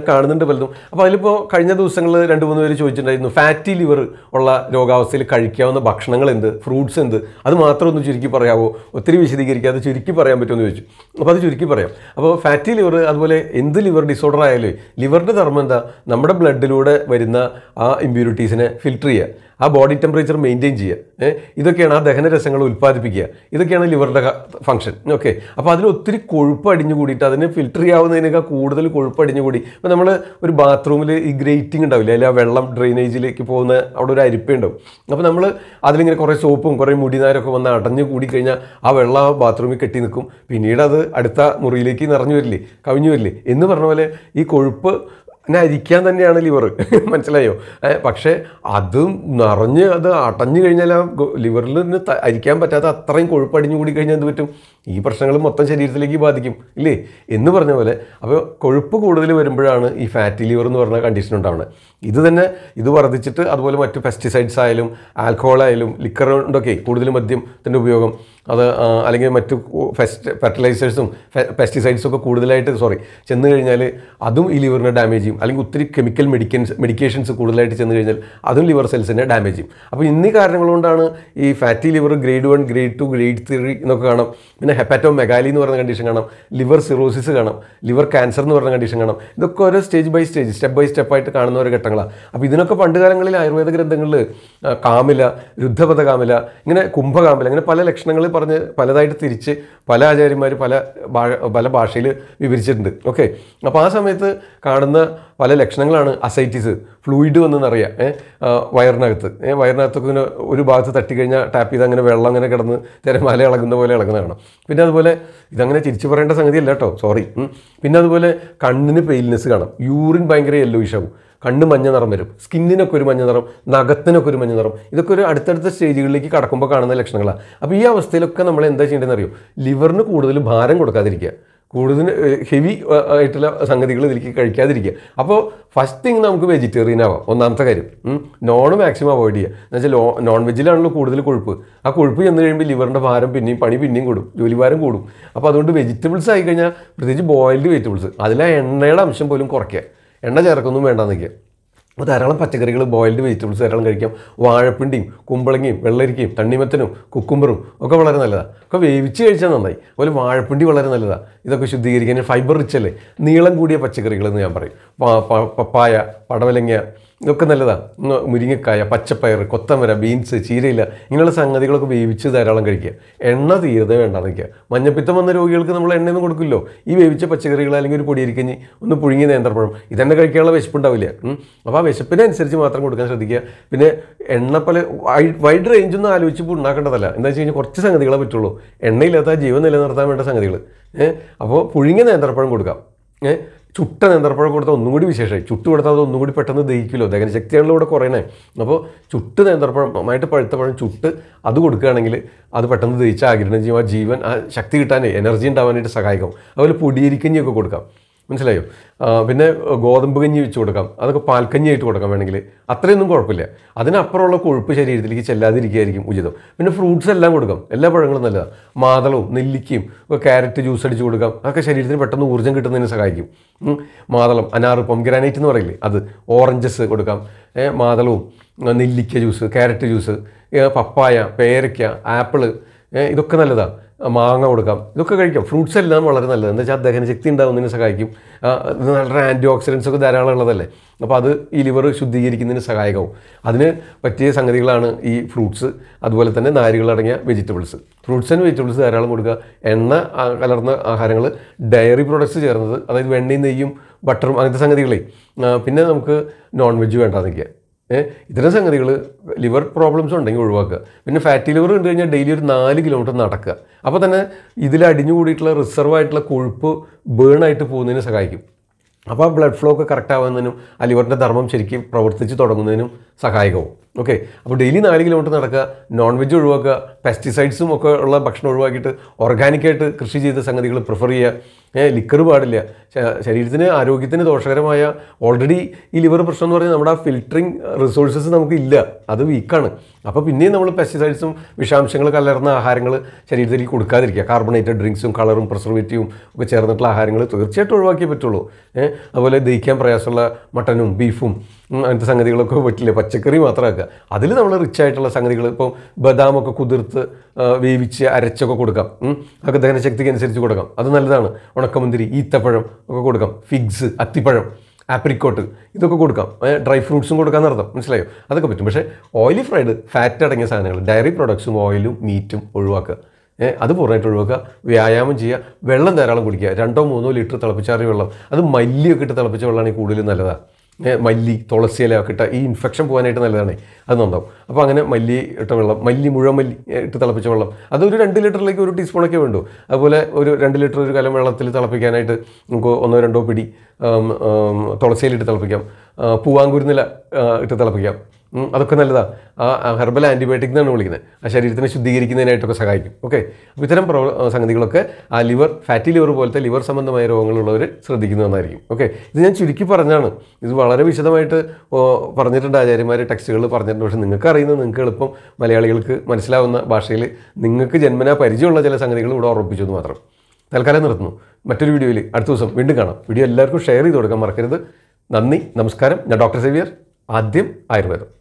കാണുന്നുണ്ട് പലതും അപ്പോൾ അതിലിപ്പോൾ കഴിഞ്ഞ ദിവസങ്ങളിൽ രണ്ട് മൂന്ന് പേര് ചോദിച്ചിട്ടുണ്ടായിരുന്നു ഫാറ്റി ലിവർ ഉള്ള രോഗാവസ്ഥയിൽ കഴിക്കാവുന്ന ഭക്ഷണങ്ങൾ എന്ത് ഫ്രൂട്ട്സ് എന്ത് അത് മാത്രം ഒന്ന് ചുരുക്കി പറയാമോ ഒത്തിരി വിശദീകരിക്കാതെ ചുരുക്കി പറയാൻ പറ്റുമെന്ന് ചോദിച്ചു അപ്പോൾ അത് ചുരുക്കി പറയാം അപ്പോൾ ഫാറ്റി ലിവർ അതുപോലെ എന്ത് ലിവർ ഡിസോർഡർ ആയാലും ലിവറിൻ്റെ ധർമ്മം എന്താ നമ്മുടെ ബ്ലഡിലൂടെ വരുന്ന ആ ഇമ്പ്യൂരിറ്റീസിനെ ഫിൽട്ടർ ചെയ്യുക ആ ബോഡി ടെമ്പറേച്ചർ മെയിൻറ്റെയിൻ ചെയ്യുക ഏ, ഇതൊക്കെയാണ് ആ ദഹനരസങ്ങൾ ഉൽപ്പാദിപ്പിക്കുക ഇതൊക്കെയാണ് ലിവറിൻ്റെ ഫംഗ്ഷൻ ഓക്കെ അപ്പോൾ അതിൽ ഒത്തിരി കൊഴുപ്പ് അടിഞ്ഞു കൂടിയിട്ട് അതിനെ ഫിൽട്ടർ ചെയ്യാവുന്നതിനേക്കാൾ കൂടുതൽ കൊഴുപ്പ് അടിഞ്ഞു കൂടി ഇപ്പോൾ നമ്മൾ ഒരു ബാത്റൂമിൽ ഈ ഗ്രേറ്റിംഗ് ഉണ്ടാവില്ല അല്ലെങ്കിൽ ആ വെള്ളം ഡ്രെയിനേജിലേക്ക് പോകുന്ന അവിടെ ഒരു അരിപ്പ ഉണ്ടാവും അപ്പോൾ നമ്മൾ അതിലിങ്ങനെ കുറേ സോപ്പും കുറേ മുടിനാരൊക്കെ വന്ന് അടഞ്ഞു കൂടി കഴിഞ്ഞാൽ ആ വെള്ളം ആ ബാത്റൂമിൽ കെട്ടി നിൽക്കും പിന്നീട് അത് അടുത്ത മുറിയിലേക്ക് നിറഞ്ഞു വരില്ലേ കവിഞ്ഞു വരില്ലേ എന്ന് പറഞ്ഞ പോലെ ഈ കൊഴുപ്പ് എന്നെ അരിക്കാൻ തന്നെയാണ് ലിവർ മനസ്സിലായോ ഏ, പക്ഷേ അതും നിറഞ്ഞ് അത് അടഞ്ഞു കഴിഞ്ഞാൽ ആ ഗോ- ലിവറിൽ നിന്ന് ത- അരിക്കാൻ പറ്റാത്ത അത്രയും കൊഴുപ്പ് അടിഞ്ഞു കൂടി കഴിഞ്ഞാൽ എന്ത് പറ്റും ഈ പ്രശ്നങ്ങൾ മൊത്തം ശരീരത്തിലേക്ക് ബാധിക്കും ഇല്ലേ എന്ന് പറഞ്ഞ പോലെ അപ്പോൾ കൊഴുപ്പ് കൂടുതൽ വരുമ്പോഴാണ് ഈ ഫാറ്റി ലിവർ എന്ന് പറഞ്ഞ കണ്ടീഷൻ ഉണ്ടാവുന്നത് ഇത് തന്നെ ഇത് വർദ്ധിച്ചിട്ട് അതുപോലെ മറ്റു പെസ്റ്റിസൈഡ്സ് ആയാലും ആൽക്കഹോൾ ആയാലും ലിക്കർ കൊണ്ടൊക്കെ കൂടുതൽ മദ്യത്തിൻ്റെ ഉപയോഗം അത് ആ, അല്ലെങ്കിൽ മറ്റു ഫെസ്റ്റ് ഫെർട്ടിലൈസേഴ്സും പെസ്റ്റിസൈഡ്സും ഒക്കെ കൂടുതലായിട്ട് സോറി ചെന്ന് കഴിഞ്ഞാൽ അതും ഈ ലിവറിനെ ഡാമേജ് ചെയ്യും അല്ലെങ്കിൽ ഒത്തിരി കെമിക്കൽ മെഡിക്കൻസ് മെഡിക്കേഷൻസ് കൂടുതലായിട്ട് ചെന്ന് കഴിഞ്ഞാൽ അതും ലിവർ സെൽസിനെ ഡാമേജ് ചെയ്യും അപ്പോൾ ഇന്നീ കാരണങ്ങൾ കൊണ്ടാണ് ഈ fatty liver grade one grade two grade three എന്നൊക്കെ കാണാം പിന്നെ ഹെപ്പാറ്റോ മെഗാലി എന്ന് പറയുന്ന കണ്ടീഷൻ കാണാം ലിവർ സിറോസിസ് കാണാം ലിവർ ക്യാൻസർ എന്ന് പറയുന്ന കണ്ടീഷൻ കാണാം ഇതൊക്കെ ഓരോ stage by stage step by സ്റ്റെപ്പായിട്ട് കാണുന്ന ഓരോ ഘട്ടങ്ങളാണ് അപ്പോൾ ഇതിനൊക്കെ പണ്ട് കാലങ്ങളിൽ ആയുർവേദ ഗ്രന്ഥങ്ങളിൽ ആ, കാമില രുദ്ധപഥ കാമില ഇങ്ങനെ കുംഭകാമില ഇങ്ങനെ പല ലക്ഷണങ്ങൾ പറഞ്ഞ് പലതായിട്ട് തിരിച്ച് പല ആചാര്യന്മാർ പല ഭാ- പല ഭാഷയിൽ വിവരിച്ചിട്ടുണ്ട് ഓക്കെ അപ്പോൾ ആ സമയത്ത് കാണുന്ന പല ലക്ഷണങ്ങളാണ് അസൈറ്റിസ് ഫ്ലൂയിഡ് വന്ന് നിറയുക ഏ, ആ, വയറിനകത്ത് ഏ, വയറിനകത്തൊക്കെ ഇങ്ങനെ ഒരു ഭാഗത്ത് തട്ടിക്കഴിഞ്ഞാൽ ടാപ്പ് ചെയ്ത് അങ്ങനെ വെള്ളം അങ്ങനെ കിടന്ന് തിരമാല ഇളകുന്ന പോലെ ഇളകുന്ന കാണാം പിന്നെ അതുപോലെ ഇതങ്ങനെ തിരിച്ചു പറയേണ്ട സംഗതിയല്ല കേട്ടോ സോറി പിന്നെ അതുപോലെ കണ്ണിന് പെയിൽനെസ് കാണാം യൂറിൻ ഭയങ്കര യെല്ലോയിഷ് ആവും കണ്ണ് മഞ്ഞ നിറം വരും സ്കിന്നിനൊക്കെ ഒരു മഞ്ഞ നിറം നഖത്തിനൊക്കെ ഒരു മഞ്ഞ നിറം ഇതൊക്കെ ഒരു അടുത്തടുത്ത സ്റ്റേജുകളിലേക്ക് കടക്കുമ്പോൾ കാണുന്ന ലക്ഷണങ്ങളാണ് അപ്പോൾ ഈ അവസ്ഥയിലൊക്കെ നമ്മൾ എന്താ ചെയ്യേണ്ടതെന്ന് അറിയോ ലിവറിന് കൂടുതൽ ഭാരം കൊടുക്കാതിരിക്കുക കൂടുതൽ ഹെവി ആയിട്ടുള്ള സംഗതികൾ ഇതിലേക്ക് കഴിക്കാതിരിക്കുക അപ്പോൾ ഫസ്റ്റ് തിങ് നമുക്ക് വെജിറ്റേറിയൻ ആവാം ഒന്നാമത്തെ കാര്യം നോൺ മാക്സിമം അവോയ്ഡ് ചെയ്യുക എന്ന് വെച്ചാൽ നോൺ വെജിലാണല്ലോ കൂടുതൽ കൊഴുപ്പ് ആ കൊഴുപ്പ് ചെന്ന് കഴിയുമ്പോൾ ലിവറിൻ്റെ ഭാരം പിന്നെയും പണി പിന്നെയും കൂടും ജോലി ഭാരം കൂടും അപ്പോൾ അതുകൊണ്ട് വെജിറ്റബിൾസ് ആയി കഴിഞ്ഞാൽ പ്രത്യേകിച്ച് ബോയിൽഡ് വെജിറ്റബിൾസ് അതിലെ എണ്ണയുടെ അംശം പോലും കുറയ്ക്കുക എണ്ണ ചേർക്കൊന്നും വേണ്ടാന്ന് നിൽക്കുക അപ്പോൾ ധാരാളം പച്ചക്കറികൾ ബോയിൽഡ് വെജിറ്റബിൾസ് ധാരാളം കഴിക്കാം വാഴപ്പിണ്ടിയും കുമ്പളങ്ങയും വെള്ളരിക്കയും തണ്ണിമത്തനും കുക്കുംബറും ഒക്കെ വളരെ നല്ലതാണ് ഒക്കെ വേവിച്ച് കഴിച്ചാൽ നന്നായി അതുപോലെ വാഴപ്പിണ്ടി വളരെ നല്ലതാണ് ഇതൊക്കെ ശുദ്ധീകരിക്കാൻ ഫൈബർ റിച്ച് അല്ലേ നീളം കൂടിയ പച്ചക്കറികൾ എന്ന് ഞാൻ പറയും പ- പ- പപ്പായ പടവലങ്ങ ഇതൊക്കെ നല്ലതാണ് ഇന്ന് മുരിങ്ങക്കായ പച്ചപ്പയർ കൊത്തമര ബീൻസ് ചീരയില ഇങ്ങനെയുള്ള സംഗതികളൊക്കെ വേവിച്ച് ധാരാളം കഴിക്കുക എണ്ണ തീരതെ വേണ്ട നിൽക്കുക മഞ്ഞപ്പിത്തം വന്ന രോഗികൾക്ക് നമ്മൾ എണ്ണയൊന്നും കൊടുക്കില്ലോ ഈ വേവിച്ച പച്ചക്കറികൾ അല്ലെങ്കിൽ ഒരു പൊടിയിരിക്കഞ്ഞി ഒന്ന് പുഴുങ്ങിയ നേന്ത്രപ്പഴം ഇതെന്നെ കഴിക്കാനുള്ള വിശപ്പുണ്ടാവില്ല ഉം. അപ്പോൾ ആ വിശപ്പിനനുസരിച്ച് മാത്രം കൊടുക്കാൻ ശ്രദ്ധിക്കുക പിന്നെ എണ്ണ പല വൈഡ് റേഞ്ച് ഒന്നും ആലോചിച്ച് ഇപ്പോൾ ഉണ്ടാക്കേണ്ടതല്ല എന്താ വെച്ച് കഴിഞ്ഞാൽ കുറച്ച് സംഗതികളെ പറ്റുള്ളൂ എണ്ണയില്ലാത്ത ആ ജീവൻ നിലനിർത്താൻ വേണ്ട സംഗതികൾ ഏഹ് അപ്പോൾ പുഴുങ്ങിയ നേന്ത്രപ്പഴം കൊടുക്കാം ഏഹ് ചുട്ട നേന്ത്രപ്പഴം കൊടുത്താൽ ഒന്നും കൂടി വിശേഷമായി ചുട്ട് കൊടുത്താൽ അത് ഒന്നും കൂടി പെട്ടെന്ന് ദഹിക്കുമല്ലോ ദഹന ശക്തിയാണല്ലോ ഇവിടെ കുറയണേ അപ്പോൾ ചുട്ട് നേന്ത്രപ്പഴം നന്നായിട്ട് പഴുത്ത പഴം ചുട്ട് അത് കൊടുക്കുകയാണെങ്കിൽ അത് പെട്ടെന്ന് ദഹിച്ച് ആകിരണം ചെയ്യും ആ ജീവൻ ആ ശക്തി കിട്ടാനേ എനർജി ഉണ്ടാവാനായിട്ട് സഹായിക്കും അതുപോലെ പൊടിയരിക്കഞ്ഞിയൊക്കെ കൊടുക്കാം മനസ്സിലായോ ആ, പിന്നെ ഗോതമ്പ് കഞ്ഞി വെച്ച് കൊടുക്കാം അതൊക്കെ പാൽക്കഞ്ഞി ആയിട്ട് കൊടുക്കാം വേണമെങ്കിൽ അത്രയൊന്നും കുഴപ്പമില്ല അതിനപ്പുറമുള്ള കൊഴുപ്പ് ശരീരത്തിലേക്ക് ചെല്ലാതിരിക്കുകയായിരിക്കും ഉചിതം പിന്നെ ഫ്രൂട്ട്സ് എല്ലാം കൊടുക്കാം എല്ലാ പഴങ്ങളും നല്ലതാണ് മാതളവും നെല്ലിക്കയും ഒക്കെ ക്യാരറ്റ് ജ്യൂസ് അടിച്ച് കൊടുക്കാം അതൊക്കെ ശരീരത്തിന് പെട്ടെന്ന് ഊർജ്ജം കിട്ടുന്നതിന് സഹായിക്കും ഉം. മാതളം അനാറ് പൊംഗ്രാനൈറ്റ് എന്ന് പറയില്ലേ അത് ഓറഞ്ചസ് കൊടുക്കാം ഏ, മാതളവും ആ, നെല്ലിക്ക ജ്യൂസ് ക്യാരറ്റ് ജ്യൂസ് ഏ, പപ്പായ പേരയ്ക്ക ആപ്പിള് ഏ, ഇതൊക്കെ നല്ലതാണ് മാങ്ങ കൊടുക്കാം ഇതൊക്കെ കഴിക്കാം ഫ്രൂട്ട്സ് എല്ലാം വളരെ നല്ലത് എന്താ വെച്ചാൽ ദഹനശക്തി ഉണ്ടാവുന്നതിന് സഹായിക്കും ആ, ഇത് നല്ല ആൻറ്റി ഓക്സിഡൻസ് ഒക്കെ ധാരാളം ഉള്ളതല്ലേ അപ്പോൾ അത് ഈ ലിവർ ശുദ്ധീകരിക്കുന്നതിന് സഹായകവും അതിന് പറ്റിയ സംഗതികളാണ് ഈ ഫ്രൂട്ട്സ് അതുപോലെ തന്നെ നാരുകളടങ്ങിയ വെജിറ്റബിൾസ് ഫ്രൂട്ട്സ് ആൻഡ് വെജിറ്റബിൾസ് ധാരാളം കൊടുക്കുക എണ്ണ ആ, കലർന്ന ആഹാരങ്ങൾ ഡയറി പ്രോഡക്ട്സ് ചേർന്നത് അതായത് വെണ്ണയും നെയ്യും ബട്ടറും അങ്ങനത്തെ സംഗതികളെ ആ, പിന്നെ നമുക്ക് നോൺ വെജ് വേണ്ട നിൽക്കുക ഏഹ് ഇത്തരം സംഗതികൾ ലിവർ പ്രോബ്ലംസ് ഉണ്ടെങ്കിൽ ഒഴിവാക്കുക പിന്നെ ഫാറ്റി ലിവർ കണ്ടു കഴിഞ്ഞാൽ ഡെയിലി ഒരു നാല് കിലോമീറ്റർ നടക്കുക അപ്പോൾ തന്നെ ഇതിൽ അടിഞ്ഞു കൂടിയിട്ടുള്ള റിസർവ് ആയിട്ടുള്ള കൊഴുപ്പ് ബേൺ ആയിട്ട് പോകുന്നതിന് സഹായിക്കും അപ്പോൾ ആ ബ്ലഡ് ഫ്ലോ ഒക്കെ കറക്റ്റ് ആവുന്നതിനും ആ ലിവറിൻ്റെ ധർമ്മം ശരിക്കും പ്രവർത്തിച്ച് തുടങ്ങുന്നതിനും സഹായകവും ഓക്കെ അപ്പോൾ ഡെയിലി നാല് കിലോമീറ്റർ നടക്കുക നോൺ വെജ് ഒഴിവാക്കുക പെസ്റ്റിസൈഡ്സും ഒക്കെ ഉള്ള ഭക്ഷണം ഒഴിവാക്കിയിട്ട് ഓർഗാനിക്കായിട്ട് കൃഷി ചെയ്ത സംഗതികൾ പ്രിഫർ ചെയ്യുക ലിക്കർ പാടില്ല ശ- ശരീരത്തിന് ആരോഗ്യത്തിന് ദോഷകരമായ ഓൾറെഡി ഈ ലിവർ പ്രശ്നം എന്ന് പറഞ്ഞാൽ നമ്മുടെ ആ ഫിൽറ്ററിങ് റിസോഴ്സസ് നമുക്ക് ഇല്ല അത് വീക്കാണ് അപ്പോൾ പിന്നെയും നമ്മൾ പെസ്റ്റിസൈഡ്സും വിഷാംശങ്ങൾ കലർന്ന ആഹാരങ്ങൾ ശരീരത്തിലേക്ക് കൊടുക്കാതിരിക്കുക കാർബണേറ്റഡ് ഡ്രിങ്ക്സും കളറും പ്രിസർവേറ്റീവും ഒക്കെ ചേർന്നിട്ടുള്ള ആഹാരങ്ങൾ തീർച്ചയായിട്ടും ഒഴിവാക്കിയേ പറ്റുള്ളൂ ഏഹ് അതുപോലെ ദഹിക്കാൻ പ്രയാസമുള്ള മട്ടനും ബീഫും ഉം, അങ്ങനത്തെ സംഗതികളൊക്കെ പറ്റില്ല പച്ചക്കറി മാത്രമാക്കുക അതിൽ നമ്മൾ റിച്ച് ആയിട്ടുള്ള സംഗതികൾ ഇപ്പോൾ ബദാമൊക്കെ കുതിർത്ത് ആ, വേവിച്ച് അരച്ചൊക്കെ കൊടുക്കാം ഉം. അതൊക്കെ ദഹനശക്തിക്ക് അനുസരിച്ച് കൊടുക്കാം അത് നല്ലതാണ് ഉണക്കമുന്തിരി ഈത്തപ്പഴം ഒക്കെ കൊടുക്കാം ഫിഗ്സ് അത്തിപ്പഴം ആപ്രിക്കോട്ട് ഇതൊക്കെ കൊടുക്കാം ഡ്രൈ ഫ്രൂട്ട്സും കൊടുക്കാമെന്ന് അർത്ഥം മനസ്സിലായോ അതൊക്കെ പറ്റും പക്ഷേ ഓയിലി ഫ്രൈഡ് ഫാറ്റ് അടങ്ങിയ സാധനങ്ങൾ ഡയറി പ്രൊഡക്ട്സും ഓയിലും മീറ്റും ഒഴിവാക്കുക ഏ, അത് പൂർണ്ണമായിട്ട് ഒഴിവാക്കുക വ്യായാമം ചെയ്യുക വെള്ളം ധാരാളം കുടിക്കുക രണ്ടോ മൂന്നോ ലിറ്റർ തിളപ്പിച്ചാറിയ വെള്ളം അത് മല്ലിയൊക്കെ ഇട്ട് തിളപ്പിച്ച വെള്ളമാണെങ്കിൽ കൂടുതൽ നല്ലതാണ് ഏ, മല്ലി തുളസി ഇല ഒക്കെ ഇട്ട ഈ ഇൻഫെക്ഷൻ പോകാനായിട്ട് നല്ലതാണ് അത് നന്നാവും അപ്പോൾ അങ്ങനെ മല്ലി ഇട്ട വെള്ളം മല്ലി മുഴുവൻ മല്ലി ഏ, ഇട്ട് തിളപ്പിച്ച വെള്ളം അതൊരു രണ്ട് ലിറ്ററിലേക്ക് ഒരു ടീസ്പൂണൊക്കെ വേണ്ടു അതുപോലെ ഒരു രണ്ട് ലിറ്റർ ഒരു കലം വെള്ളത്തിൽ തിളപ്പിക്കാനായിട്ട് നമുക്ക് ഒന്നോ രണ്ടോ പിടി ആം, ആം, തുളസിയിലിട്ട് തിളപ്പിക്കാം ആ, പൂവാങ്കുരുന്നില ആ, ഇട്ട് തിളപ്പിക്കാം ഉം, അതൊക്കെ നല്ലതാണ് ആ ഹെർബൽ ആൻറ്റിബയോട്ടിക് എന്നാണ് വിളിക്കുന്നത് ആ ശരീരത്തിനെ ശുദ്ധീകരിക്കുന്നതിനായിട്ടൊക്കെ സഹായിക്കും ഓക്കെ അപ്പോൾ ഇത്തരം പ്രോ ആ, സംഗതികളൊക്കെ ആ ലിവർ ഫാറ്റി ലിവർ പോലത്തെ ലിവർ സംബന്ധമായ രോഗങ്ങളുള്ളവർ ശ്രദ്ധിക്കുന്നതെന്നായിരിക്കും ഓക്കെ ഇത് ഞാൻ ചുരുക്കി പറഞ്ഞാണ് ഇത് വളരെ വിശദമായിട്ട് ഓ, പറഞ്ഞിട്ടുണ്ട് ആചാര്യന്മാർ ടെക്സ്റ്റുകൾ പറഞ്ഞിട്ടുണ്ട് പക്ഷേ നിങ്ങൾക്ക് അറിയുന്നത് നിങ്ങൾക്ക് എളുപ്പം മലയാളികൾക്ക് മനസ്സിലാവുന്ന ഭാഷയിൽ നിങ്ങൾക്ക് ജന്മനാ പരിചയമുള്ള ചില സംഗതികൾ ഇവിടെ ഓർമ്മിപ്പിച്ചു എന്ന് മാത്രം തൽക്കാലം നിർത്തുന്നു മറ്റൊരു വീഡിയോയിൽ അടുത്ത ദിവസം വീണ്ടും കാണാം വീഡിയോ എല്ലാവർക്കും ഷെയർ ചെയ്ത് കൊടുക്കാൻ മറക്കരുത് നന്ദി നമസ്കാരം ഞാൻ ഡോക്ടർ സേവിയർ ആദ്യം ആയുർവേദം